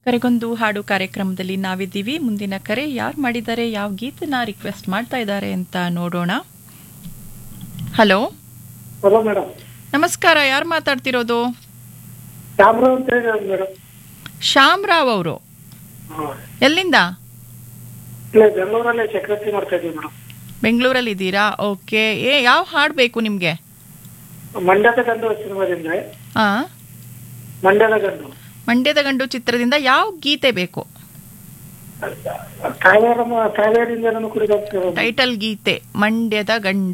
ಕರೆಗೊಂದು ಹಾಡು ಕಾರ್ಯಕ್ರಮದಲ್ಲಿ ನಾವಿದ್ದೀವಿ ಮುಂದಿನ ಕರೆ ಯಾರು ಮಾಡಿದ್ದಾರೆ ಯಾವ ಗೀತನ ರಿಕ್ವೆಸ್ಟ್ ಮಾಡ್ತಾ ಇದ್ದಾರೆ ಅಂತ ನೋಡೋಣ ಹಲೋ ಹಲೋ ಮೇಡಮ್ ನಮಸ್ಕಾರ ಯಾರು ಮಾತಾಡ್ತಿರೋದು ಕ್ಯಾಮ್ರಾ ಅಂತ ಹೇಳಿ ಮೇಡಮ್ ಶ್ಯಾಮ್ ರಾವ್ ಅವರು ಎಲ್ಲಿಂದ ಇಲ್ಲ ಬೆಂಗಳೂರಲ್ಲೇ ಸೆಕ್ರೆಟರಿ ಮಾಡ್ತಾ ಇದ್ದೀವಿ ಮೇಡಮ್ ಬೆಂಗಳೂರಲ್ಲಿ ಇದ್ದೀರಾ ಓಕೆ ಏ ಯಾವ ಹಾಡು ಬೇಕು ನಿಮಗೆ ಮಂಡ್ಯದ ಗಂಡು ಸಿನಿಮಾದಿಂದ ಆ ಮಂಡ್ಯದ ಗಂಡು ಮಂಡ್ಯದ ಗಂಡು ಚಿತ್ರದಿಂದ ಯಾವ ಗೀತೆ ಬೇಕು ಕಾವೇರಮ್ಮ ಕಾವೇರಿಂದ ಕುಡಿದ ಟೈಟಲ್ ಗೀತೆ ಮಂಡ್ಯದ ಗಂಡು